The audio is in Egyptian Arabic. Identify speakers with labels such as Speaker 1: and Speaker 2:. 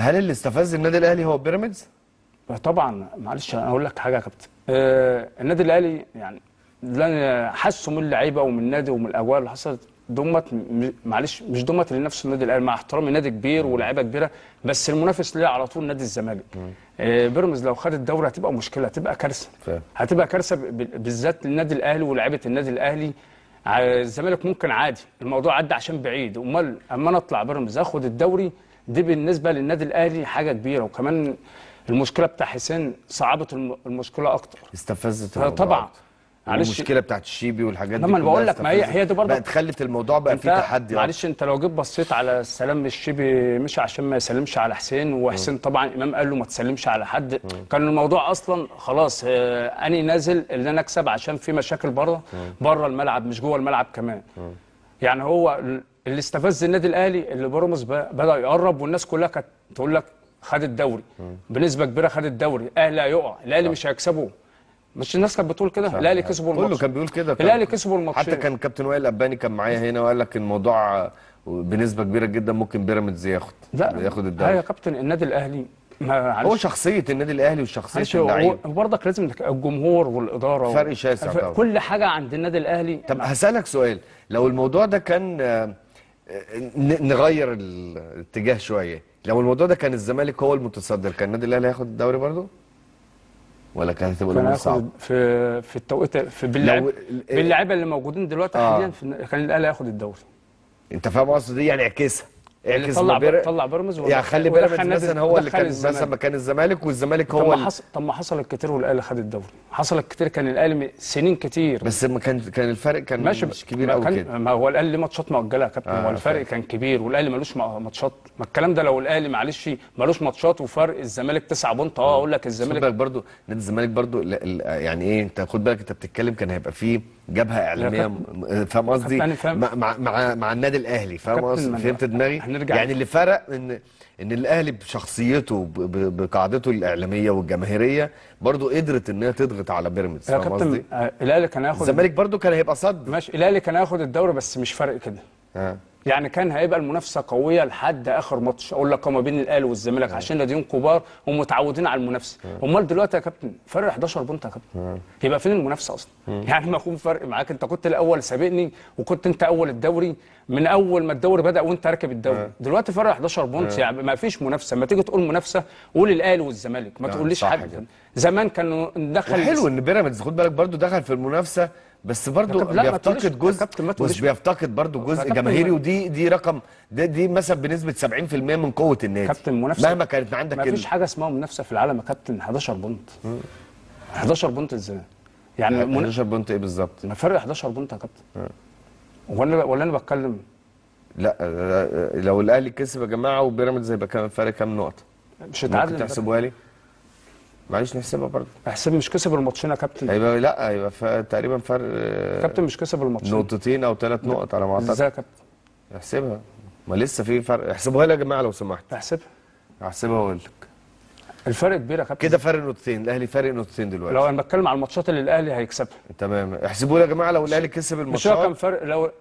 Speaker 1: هل اللي استفز النادي الاهلي هو بيراميدز؟
Speaker 2: طبعا معلش انا اقول لك حاجه يا كابتن آه النادي الاهلي يعني اللي انا حاسه من اللعيبه ومن النادي ومن الاجواء اللي حصلت دمت م- معلش مش دمت اللي نفسه النادي الاهلي مع احترامي نادي كبير ولاعيبه كبيره بس المنافس ليه على طول نادي الزمالك آه بيراميدز لو خد الدوري هتبقى مشكله هتبقى كارثه
Speaker 1: فاهم.
Speaker 2: هتبقى كارثه ب- ب- بالذات للنادي الاهلي ولاعيبه النادي الاهلي ع- الزمالك ممكن عادي الموضوع عدى عشان بعيد امال اما انا اطلع بيراميدز اخد الدوري دي بالنسبه للنادي الاهلي حاجه كبيره وكمان المشكله بتاع حسين صعبت الم- المشكله اكتر
Speaker 1: استفزت
Speaker 2: آه،
Speaker 1: الموضوع
Speaker 2: طبعا.
Speaker 1: أكتر.
Speaker 2: معلش.
Speaker 1: والمشكله بتاعت الشيبي والحاجات دي
Speaker 2: لما أنا
Speaker 1: كلها
Speaker 2: بقول لك ما هي-
Speaker 1: استفزت.
Speaker 2: هي دي برضه-
Speaker 1: بقت خلت الموضوع بقى فيه تحدي
Speaker 2: معلش انت لو جيت بصيت على السلام الشيبي مش عشان ما يسلمش على حسين وحسين طبعا امام قال له ما تسلمش على حد كان الموضوع اصلا خلاص آه، اني نازل اللي انا اكسب عشان في مشاكل بره بره الملعب مش جوه الملعب كمان يعني هو ال- اللي استفز النادي الاهلي اللي بيراميدز ب- بدا يقرب والناس كلها كانت تقول لك خد الدوري بنسبه كبيره خد الدوري الاهلي هيقع الاهلي مش هيكسبه مش الناس كانت بتقول كده الاهلي كسبوا
Speaker 1: كله
Speaker 2: الماتش
Speaker 1: كان بيقول كده كان-
Speaker 2: الاهلي كسبوا الماتشين
Speaker 1: حتى كان كابتن وائل الاباني كان معايا هنا وقال لك الموضوع بنسبه كبيره جدا ممكن بيراميدز ياخد
Speaker 2: لا
Speaker 1: ياخد
Speaker 2: لا يا
Speaker 1: الدوري
Speaker 2: كابتن النادي الاهلي ما
Speaker 1: هو شخصيه النادي الاهلي وشخصيه
Speaker 2: معلش هو-
Speaker 1: اللعيب
Speaker 2: وبرضك لازم الجمهور والاداره
Speaker 1: فرق شاسع
Speaker 2: ف-
Speaker 1: طبعا.
Speaker 2: كل حاجه عند النادي الاهلي
Speaker 1: طب هسألك سؤال لو الموضوع ده كان آه، آه، ن- نغير الاتجاه شوية لو الموضوع ده كان الزمالك هو المتصدر كان النادي الاهلي هياخد الدوري برضه ولا كانت هتبقى
Speaker 2: كان
Speaker 1: الامور
Speaker 2: هياخد
Speaker 1: صعبة
Speaker 2: في في التوقيت في باللعب
Speaker 1: لو-
Speaker 2: باللعيبه اللي موجودين دلوقتي
Speaker 1: آه.
Speaker 2: حاليا في كان الاهلي هياخد الدوري
Speaker 1: انت فاهم قصدي يعني اعكسها
Speaker 2: اللي
Speaker 1: اعكس
Speaker 2: طلع
Speaker 1: ما بير-
Speaker 2: طلع بيراميدز
Speaker 1: يعني
Speaker 2: ودخل-
Speaker 1: خلي
Speaker 2: ودخل
Speaker 1: بيراميدز
Speaker 2: نادي-
Speaker 1: مثلا هو اللي
Speaker 2: ودخل
Speaker 1: كان
Speaker 2: الزمالك.
Speaker 1: مثلا مكان الزمالك والزمالك
Speaker 2: طب
Speaker 1: هو
Speaker 2: ما
Speaker 1: اللي
Speaker 2: حصل طب ما حصلت كتير والاهلي خد الدوري حصلت كتير كان الاهلي م- سنين كتير
Speaker 1: بس ما كان كان الفرق كان
Speaker 2: ماشي
Speaker 1: مش كبير
Speaker 2: ما
Speaker 1: قوي
Speaker 2: كان-
Speaker 1: كده
Speaker 2: ما هو الاهلي ليه ماتشات مؤجله يا كابتن
Speaker 1: آه،
Speaker 2: هو الفرق كان كبير والاهلي ملوش م- ماتشات ما الكلام ده لو الاهلي معلش ملوش ماتشات وفرق الزمالك 9 بونت اه اقول لك
Speaker 1: خد
Speaker 2: الزمالك
Speaker 1: بالك برضو نادي الزمالك برضو لا- لا- يعني ايه انت خد بالك انت بتتكلم كان هيبقى فيه جبهه اعلاميه م- فاهم قصدي
Speaker 2: كابتن، فاهم.
Speaker 1: مع مع مع, مع النادي الاهلي فاهم
Speaker 2: كابتن،
Speaker 1: قصدي
Speaker 2: ما أنا-
Speaker 1: فهمت دماغي
Speaker 2: هنرجع-
Speaker 1: يعني اللي فرق ان ان الاهلي بشخصيته ب- ب- بقاعدته الاعلاميه والجماهيريه برضو قدرت ان هي تضغط على بيراميدز
Speaker 2: يا
Speaker 1: فاهم
Speaker 2: كابتن
Speaker 1: قصدي
Speaker 2: آه، الاهلي كان هياخد
Speaker 1: الزمالك برضو كان هيبقى صد
Speaker 2: ماشي الاهلي كان هياخد الدوري بس مش فرق كده
Speaker 1: ها
Speaker 2: يعني كان هيبقى المنافسه قويه لحد اخر ماتش اقول لك هو ما بين الاهلي والزمالك عشان ناديين كبار ومتعودين على المنافسه امال دلوقتي يا كابتن فرق 11 بونت يا كابتن يبقى فين المنافسه اصلا يعني ما يكون فرق معاك انت كنت الاول سابقني وكنت انت اول الدوري من اول ما الدوري بدا وانت راكب الدوري دلوقتي فرق 11 بونت يعني ما فيش منافسه ما تيجي تقول منافسه قول الاهلي والزمالك ما
Speaker 1: آه،
Speaker 2: تقوليش
Speaker 1: صح
Speaker 2: حد
Speaker 1: كده.
Speaker 2: زمان كانوا ندخل
Speaker 1: وحلو ان بيراميدز خد بالك برضو دخل في المنافسه بس برضو
Speaker 2: يا كابتن، لا، ما تقوليش-
Speaker 1: بيفتقد
Speaker 2: يا
Speaker 1: جزء
Speaker 2: كابتن، ما
Speaker 1: بص
Speaker 2: تقوليش-
Speaker 1: بيفتقد برضو
Speaker 2: يا
Speaker 1: جزء
Speaker 2: كابتن،
Speaker 1: جماهيري
Speaker 2: ما-
Speaker 1: ودي دي رقم دي, دي مثلا بنسبه 70% من قوه النادي
Speaker 2: كابتن منافسه
Speaker 1: مهما كانت عندك
Speaker 2: ما
Speaker 1: ال-
Speaker 2: فيش حاجه اسمها منافسه في العالم يا كابتن 11 بونت 11 بونت ازاي يعني من...
Speaker 1: 11 بونت ايه بالظبط
Speaker 2: ما فرق 11 بونت يا كابتن ولا ولا انا بتكلم
Speaker 1: لا آه، لو الاهلي كسب يا جماعه وبيراميدز هيبقى كام فرق كام نقطه
Speaker 2: مش
Speaker 1: ممكن
Speaker 2: اتعادل
Speaker 1: تحسبوها لي معلش نحسبها برضه
Speaker 2: احسب مش كسب الماتشين يا كابتن
Speaker 1: هيبقى لا هيبقى ف- تقريبا فرق آه،
Speaker 2: كابتن مش كسب الماتشين
Speaker 1: نقطتين او ثلاث نقط على ما اعتقد
Speaker 2: ازاي يا كابتن
Speaker 1: احسبها ما لسه في فرق احسبوها لي يا جماعه لو سمحت
Speaker 2: احسبها
Speaker 1: احسبها واقول لك
Speaker 2: الفرق كبير يا كابتن
Speaker 1: كده فرق نقطتين الاهلي فارق نقطتين دلوقتي
Speaker 2: لو انا بتكلم على الماتشات اللي الاهلي هيكسبها
Speaker 1: تمام احسبوا لي يا جماعه لو الاهلي كسب
Speaker 2: مش هو كان
Speaker 1: الماتشات
Speaker 2: فرق لو